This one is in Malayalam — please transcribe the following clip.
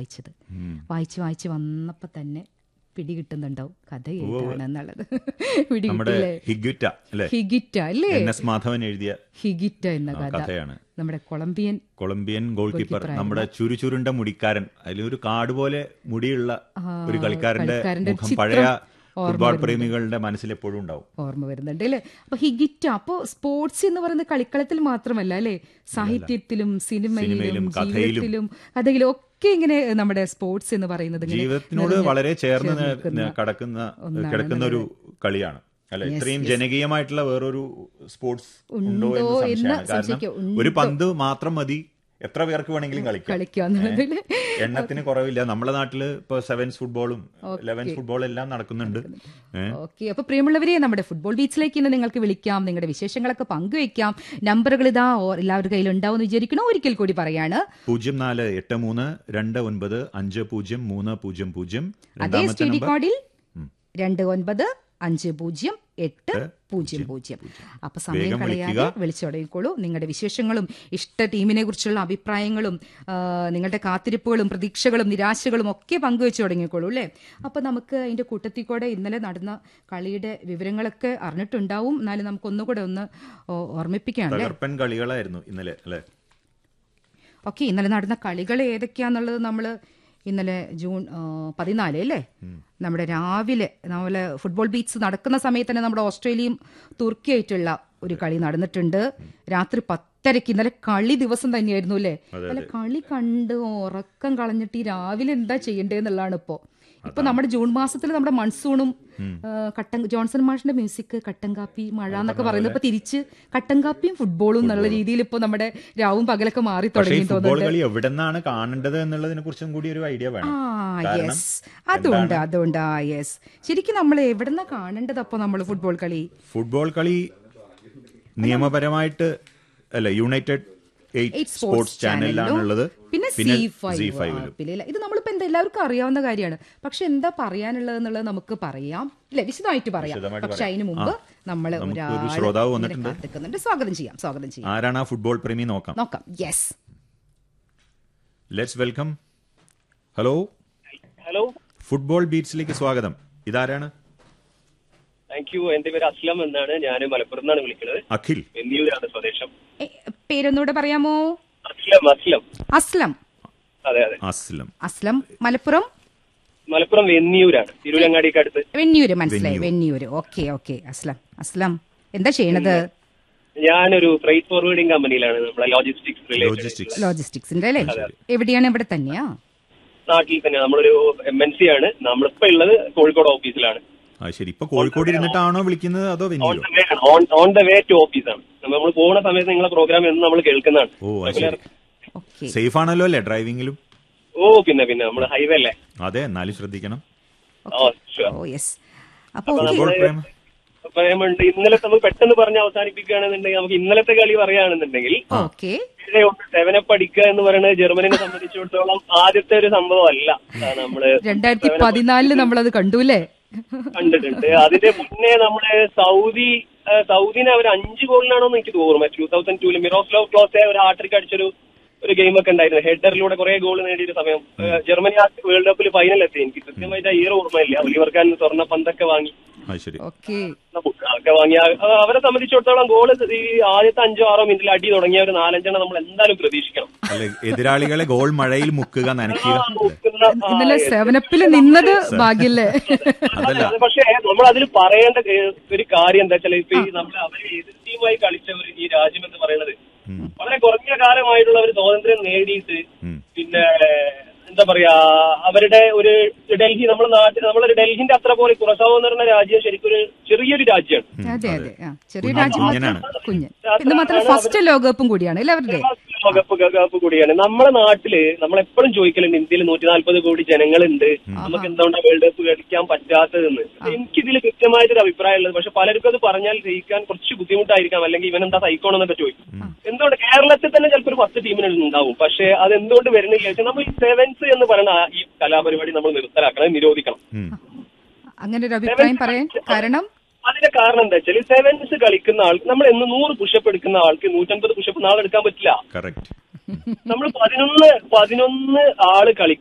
വായിച്ചത് വായിച്ച് വായിച്ച് വന്നപ്പോൾ തന്നെ പിടികിട്ടുന്നുണ്ടാവും കഥ ഏതാണെന്നുള്ളത് നമ്മുടെ പിടികിട്ടില്ലേ ഹിഗുറ്റ അല്ലെ ഹിഗിറ്റ അല്ലേ എൻ എസ് മാധവൻ എഴുതിയ ഹിഗിറ്റ എന്ന ആ, കഥ കഥയാണ് നമ്മുടെ കൊളംബിയൻ കൊളംബിയൻ ഗോൾ കീപ്പർ നമ്മുടെ ചുരുചുരുണ്ട മുടിക്കാരൻ അതിലൊരു കാട് പോലെ മുടിയുള്ള ഒരു കളിക്കാരന്റെ കളിക്കാരന്റെ മുഖം ചിത്രം പഴയ ഫുട്ബോൾ പ്രേമികളുടെ മനസ്സിൽ എപ്പോഴും ഉണ്ടാവും ഓർമ്മ വരുന്നുണ്ട് അല്ലേ അപ്പൊ ഹിഗിറ്റ അപ്പോ സ്പോർട്സ് എന്ന് പറയുന്നത് കളിക്കളത്തിൽ മാത്രമല്ല അല്ലേ സാഹിത്യത്തിലും സിനിമയിലും സിനിമയിലും, കഥയിലും. ജീവിതത്തിലും കഥയിലും ഒക്കെ ഇങ്ങനെ നമ്മുടെ സ്പോർട്സ് എന്ന് പറയുന്നത് ഇങ്ങനെ ജീവിതത്തിനോട് വളരെ ചേർന്ന് ന- കടക്കുന്ന കിടക്കുന്ന ഒരു കളിയാണ് അല്ലെ ഇത്രയും ജനകീയമായിട്ടുള്ള വേറൊരു സ്പോർട്സ് ഉണ്ടോ എന്ന് ഉണ്ടോ എന്ന് സംശയമാണ് കാരണം സംശയിക്കാം. ഒരു പന്ത് മാത്രം മതി എത്ര പേർക്ക് വേണമെങ്കിലും കളിക്കാം കളിക്കുക എന്നുള്ളതില് എണ്ണത്തിന് കുറവില്ല നമ്മുടെ നാട്ടില് ഇപ്പൊ സെവൻസ് ഫുട്ബോളും ലെവൻസ് ഫുട്ബോളും എല്ലാം നടക്കുന്നുണ്ട് ഏ? ഓക്കെ അപ്പൊ പ്രിയമുള്ളവരെ നമ്മുടെ ഫുട്ബോൾ ബീച്ചിലേക്ക് ഇന്ന് നിങ്ങൾക്ക് വിളിക്കാം നിങ്ങളുടെ വിശേഷങ്ങളൊക്കെ പങ്കുവെക്കാം നമ്പറുകൾ ഇതാ ഓ- എല്ലാവരുടെ കയ്യിൽ ഉണ്ടാവും വിചാരിക്കണോ ഒരിക്കൽ കൂടി പറയാണ് പൂജ്യം നാല് എട്ട് മൂന്ന് രണ്ട് ഒൻപത് അഞ്ച് പൂജ്യം മൂന്ന് പൂജ്യം പൂജ്യം അതേ രണ്ടാമത്തെ സ്റ്റഡി നമ്പർ കോഡിൽ രണ്ട് ഒൻപത് അഞ്ച് പൂജ്യം എട്ട് പൂജ്യം പൂജ്യം അപ്പൊ സമയം വേഗം കളയാതെ വിളിക്കുക. വിളിച്ചു തുടങ്ങിക്കോളൂ നിങ്ങളുടെ വിശേഷങ്ങളും ഇഷ്ട ടീമിനെ കുറിച്ചുള്ള അഭിപ്രായങ്ങളും ആ, നിങ്ങളുടെ കാത്തിരിപ്പുകളും പ്രതീക്ഷകളും നിരാശകളും ഒക്കെ പങ്കുവെച്ചു തുടങ്ങിക്കോളൂ അല്ലേ അപ്പൊ നമുക്ക് അതിന്റെ കൂട്ടത്തിൽ കൂടെ ഇന്നലെ നടന്ന കളിയുടെ വിവരങ്ങളൊക്കെ അറിഞ്ഞിട്ടുണ്ടാവും എന്നാലും നമുക്ക് ഒന്നുകൂടെ ഒന്ന് ഓ- ഓർമ്മിപ്പിക്കാം അല്ലേ തകർപ്പൻ കളികളായിരുന്നു ഇന്നലെ അല്ലെ ഓക്കെ ഇന്നലെ നടന്ന കളികൾ ഏതൊക്കെയാന്നുള്ളത് നമ്മൾ ഇന്നലെ ജൂൺ ആ, പതിനാല് അല്ലേ നമ്മുടെ രാവിലെ നമ്മളെ ഫുട്ബോൾ ബീച്ച് നടക്കുന്ന സമയത്ത് തന്നെ നമ്മുടെ ഓസ്ട്രേലിയയും തുർക്കിയായിട്ടുള്ള ഒരു കളി നടന്നിട്ടുണ്ട് രാത്രി പത്തരയ്ക്ക് ഇന്നലെ കളി ദിവസം തന്നെയായിരുന്നു അല്ലേ അല്ല കളി കണ്ട് ഉറക്കം കളഞ്ഞിട്ട് ഈ രാവിലെ എന്താ ചെയ്യേണ്ടതെന്നുള്ളതാണ് ഇപ്പോ ഇപ്പൊ നമ്മുടെ ജൂൺ മാസത്തിൽ നമ്മുടെ മൺസൂണും ആ, കട്ടൻ ജോൺസൺ മാഷിന്റെ മ്യൂസിക് കട്ടൻ കാപ്പി മഴ എന്നൊക്കെ പറയുന്നത് ഇപ്പൊ തിരിച്ച് കട്ടൻ കാപ്പിയും ഫുട്ബോളും എന്നുള്ള രീതിയിൽ ഇപ്പൊ നമ്മുടെ രാവും പകലൊക്കെ മാറി പക്ഷേ ഈ തുടങ്ങി ഫുട്ബോൾ തോന്നുന്നുണ്ട് കളി എവിടെ നിന്നാണ് കാണേണ്ടത് എന്നുള്ളതിനെ കുറിച്ചും കൂടി ഒരു ഐഡിയ ആ വേണം കാരണം യെസ് അതുണ്ട് അതുണ്ട് ആ യെസ് ശരിക്കും നമ്മൾ എവിടെന്നാ കാണേണ്ടത് അപ്പൊ നമ്മൾ ഫുട്ബോൾ കളി ഫുട്ബോൾ കളി നിയമപരമായിട്ട് അല്ല united eight Eight sports sports ചാനലിലാണുള്ളത് പിന്നെ പിന്നെ സി സി ഫൈവ് ഫൈവിലും പിന്നെ ഇത് നമ്മളിപ്പോ എന്താ എല്ലാവർക്കും അറിയാവുന്ന കാര്യമാണ് പക്ഷെ എന്താ പറയാനുള്ളത് എന്നുള്ളത് നമുക്ക് പറയാം അല്ലെ വിശദമായിട്ട് പറയാം വിശദമായിട്ട് പക്ഷെ അതിന് മുമ്പ് നമ്മൾ നമുക്കൊരു ഒരാളെ ശ്രോതാവ് ഇങ്ങനെ വന്നിട്ടുണ്ട്. കാത്തിക്കുന്നുണ്ട് സ്വാഗതം ചെയ്യാം സ്വാഗതം ചെയ്യാം ആരാണ് ആ ഫുട്ബോൾ പ്രേമി നോക്കാം നോക്കാം yes let's welcome hello hello football ബീറ്റ്സിലേക്ക് സ്വാഗതം ഇതാരാണ് താങ്ക് യു എന്റെ പേര് അസ്ലം എന്നാണ് ഞാൻ മലപ്പുറത്ത് നിന്നാണ് വിളിക്കുന്നത് അഖിൽ വെന്നിയൂരാണ് സ്വദേശം പേരൊന്നുകൂടെ പറയാമോ അസ്ലം അസ്ലം അസ്ലം അതെ അതെ അസ്ലം അസ്ലം മലപ്പുറം മലപ്പുറം വെന്നിയൂരാണ് തിരുവല്ലങ്ങാടിക്ക് അടുത്ത് വെന്നിയൂര് മനസ്സിലായി വെന്നിയൂര് ഓക്കെ ഓക്കെ അസ്ലം അസ്ലം എന്താ ചെയ്യണത് ഞാനൊരു ഫ്രൈറ്റ് ഫോർവേഡിംഗ് കമ്പനിയിലാണ് നമ്മളെ ലോജിസ്റ്റിക്സ് റിലേറ്റഡ് ലോജിസ്റ്റിക്സ് ലോജിസ്റ്റിക്സിന്റെ അല്ലേ എവിടെയാണ് ഇവിടെ തന്നെയാ നാട്ടിൽ തന്നെ നമ്മളൊരു എം എൻ സി ആണ് നമ്മളിപ്പോ ഉള്ളത് കോഴിക്കോട് ഓഫീസിലാണ് ആ ശരി ഇപ്പൊ കോഴിക്കോട് ഇരുന്നിട്ടാണോ വിളിക്കുന്നത് അതോ ഓൺ വെന്നിയിലോ the way on the way to ഓഫീസാണ് നമ്മൾ പോകുന്ന സമയത്ത് നിങ്ങളെ പ്രോഗ്രാം എന്ന് നമ്മൾ കേൾക്കുന്നതാണ് ഓ അത് ശരി ഓക്കെ സേഫ് ആണല്ലോ അല്ലേ ഡ്രൈവിംഗിലും ഓ പിന്നെ പിന്നെ നമ്മൾ ഹൈവേ അല്ലേ അതെ എന്നാലും ശ്രദ്ധിക്കണം ഓ sure. ഓ യെസ് അപ്പൊ ഓക്കെ ഫുട്ബോൾ പ്രേമ പ്രേമുണ്ട് ഇന്നലെ നമുക്ക് പെട്ടെന്ന് പറഞ്ഞ് അവസാനിപ്പിക്കുകയാണെന്നുണ്ടെങ്കിൽ നമുക്ക് ഇന്നലത്തെ കളി പറയുകയാണെന്നുണ്ടെങ്കിൽ ഓക്കെ സെവനപ്പ് അടിക്കുക എന്ന് പറയുന്നത് ജർമ്മനിനെ സംബന്ധിച്ചിടത്തോളം ആദ്യത്തെ ഒരു സംഭവം അല്ല ആ, നമ്മള് രണ്ടായിരത്തി പതിനാലില് നമ്മളത് കണ്ടു അല്ലേ കണ്ടിട്ടുണ്ട് അതിന്റെ മുന്നേ നമ്മള് സൗദി ആ, സൗദിനെ അവർ അഞ്ച് ഗോളിനാണോ എന്ന് എനിക്ക് തോന്നുന്നു ടൂ തൗസൻഡ് ടൂല് മിറോസ്ലോ ക്ലോസെ ഒരു ഹാട്രിക് അടിച്ചൊരു ഒരു ഗെയിം ഒക്കെ ഉണ്ടായിരുന്നു ഹെഡറിലൂടെ കുറെ ഗോൾ നേടിയൊരു സമയം ആ, ജർമ്മനി ആ വേൾഡ് കപ്പിൽ ഫൈനൽ എത്തി എനിക്ക് കൃത്യമായിട്ട് ആ ഇയർ ഓർമ്മയില്ല ഒലിവർ ഖാൻ സ്വർണ്ണ പന്തൊക്കെ വാങ്ങി അത് ശരി ഓക്കെ ഒക്കെ വാങ്ങി ആ- ആ, അവരെ സംബന്ധിച്ചിടത്തോളം ഗോള് ഈ ആദ്യത്തെ അഞ്ചോ ആറോ മിനിറ്റിൽ അടി തുടങ്ങിയ ഒരു നാലഞ്ചെണ്ണം നമ്മൾ എന്തായാലും പ്രതീക്ഷിക്കണം അല്ലെ എതിരാളികളെ ഗോൾ മഴയിൽ മുക്കുക നനയ്ക്കുക അല്ലേ? നോക്കുന്ന, ആ, ഇന്നലെ സെവനപ്പിൽ നിന്നത് ഭാഗ്യല്ലേ അതല്ല അത് പക്ഷേ നമ്മൾ അതിൽ പറയേണ്ട ഏ- ഒരു കാര്യം എന്താ വെച്ചാൽ ഇപ്പൊ ഈ നമ്മൾ അവരെ എതിർ ടീമായി കളിച്ചവർ ഈ രാജ്യം എന്ന് പറയുന്നത് ഉം. വളരെ കുറഞ്ഞ കാലമായിട്ടുള്ള ഒരു സ്വാതന്ത്ര്യം നേടിയിട്ട് ഉം. പിന്നെ എന്താ പറയാ അവരുടെ ഒരു ഡൽഹി നമ്മുടെ നാട്ടിൽ നമ്മളൊരു ഡൽഹിന്റെ അത്ര പോലെ കുറസാവ് എന്ന് പറയുന്ന രാജ്യം ശരിക്കും ഒരു ചെറിയൊരു രാജ്യമാണ് അതെ അതെ ആ ചെറിയ കുഞ്ഞൻ- രാജ്യം കുഞ്ഞനാണ്. മാത്രം കുഞ്ഞൻ എന്ന് മാത്രമല്ല ഫസ്റ്റ് ലോകകപ്പും കൂടിയാണ് അല്ലേ അവരുടെ ലോകകപ്പ് കപ്പ് കൂടിയാണ് നമ്മുടെ നാട്ടില് നമ്മളെപ്പോഴും ചോദിക്കലുണ്ട് ഇന്ത്യയിൽ നൂറ്റി നാല്പത് കോടി ജനങ്ങളുണ്ട് നമുക്ക് എന്തുകൊണ്ടാണ് വേൾഡ് കപ്പ് കളിക്കാൻ പറ്റാത്തതെന്ന് എനിക്കിതിൽ കൃത്യമായിട്ടൊരു അഭിപ്രായം ഉള്ളത് പക്ഷെ പലർക്കും അത് പറഞ്ഞാൽ ജയിക്കാൻ കുറച്ച് ബുദ്ധിമുട്ടായിരിക്കാം അല്ലെങ്കിൽ ഇവൻ എന്താ സൈക്കോൺ എന്നൊക്കെ ചോദിക്കും എന്തുകൊണ്ട് കേരളത്തിൽ തന്നെ ചിലപ്പോൾ ഒരു പത്ത് ടീമിന് ഉണ്ടാവും പക്ഷെ അത് എന്തുകൊണ്ട് വരുന്നില്ല വെച്ചാൽ നമ്മൾ ഈ സെവൻസ് എന്ന് പറയുന്ന ആ ഈ കലാപരിപാടി നമ്മൾ നിർത്തലാക്കണം നിരോധിക്കണം ഉം. അങ്ങനെ ഒരു അഭിപ്രായം പറയാൻ കാരണം അതിന്റെ കാരണം എന്താ വെച്ചാൽ സെവൻസ് കളിക്കുന്ന ആൾ നമ്മൾ എന്ന് നൂറ് പുഷപ്പ് എടുക്കുന്ന ആൾക്ക് നൂറ്റമ്പത് പുഷപ്പ് നാളെ എടുക്കാൻ പറ്റില്ല കറക്റ്റ് നമ്മൾ പതിനൊന്ന് പതിനൊന്ന് ആള് കളി